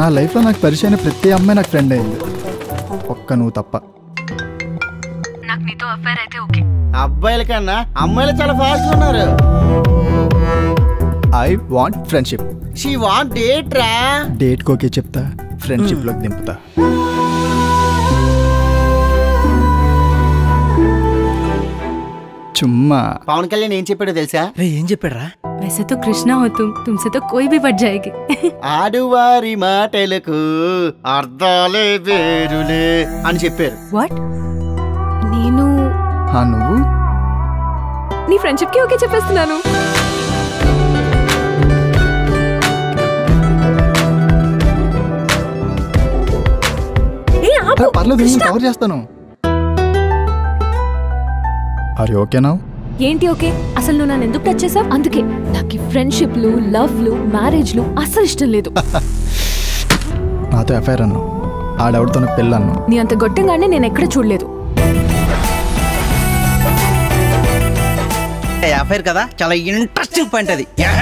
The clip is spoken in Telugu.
నా లైఫ్లో నాకు పరిచయమైన ప్రతి అమ్మాయి నాకు ఫ్రెండ్ అయింది ఒక్క నువ్వు తప్ప నాకు నీతో అఫైర్ అయితే ఓకే అబ్బాయిల కన్నా అమ్మాయిలు చాలా ఫాస్ట్ ఉన్నారు I want friendship she want date రా డేట్ కోకే చెప్తా ఫ్రెండ్షిప్లోకి దింపుతా చుమ్మా పవన్ కళ్యాణ్ ఏం చెప్పాడో తెలుసా రే ఏం చెప్పాడ్రా वैसे तो कृष्णा हो तुम तुमसे तो कोई भी बच जाएगी ఆడువారి మాటలకు అర్థాలే వేరులే అని చెప్పారు వాట్ నేను హా నువ్వు నీ ఫ్రెండ్షిప్ కి ఓకే చెప్పేస్తున్నాను ఏ ఆపు అరే, పర్లేదు నేను కృష్ణ! కవర్ చేస్తాను అరే ఓకేనా ఏంటి ఓకే అసలు నువ్వు నన్ను ఎందుకు టచ్ చేసావు అందుకే నాకు ఫ్రెండ్షిప్లు లవ్లు మ్యారేజ్లు అస్సలు ఇష్టం లేదు నాతో ఎఫ్ఐఆర్ అన్నావు ఆడెవడితో పెళ్ళి అన్నావు నీ అంత గొట్టంగానే నేను ఎక్కడ చూడలేదు అఫైర్ కదా చాలా ఇంట్రెస్టింగ్ పాయింట్ అది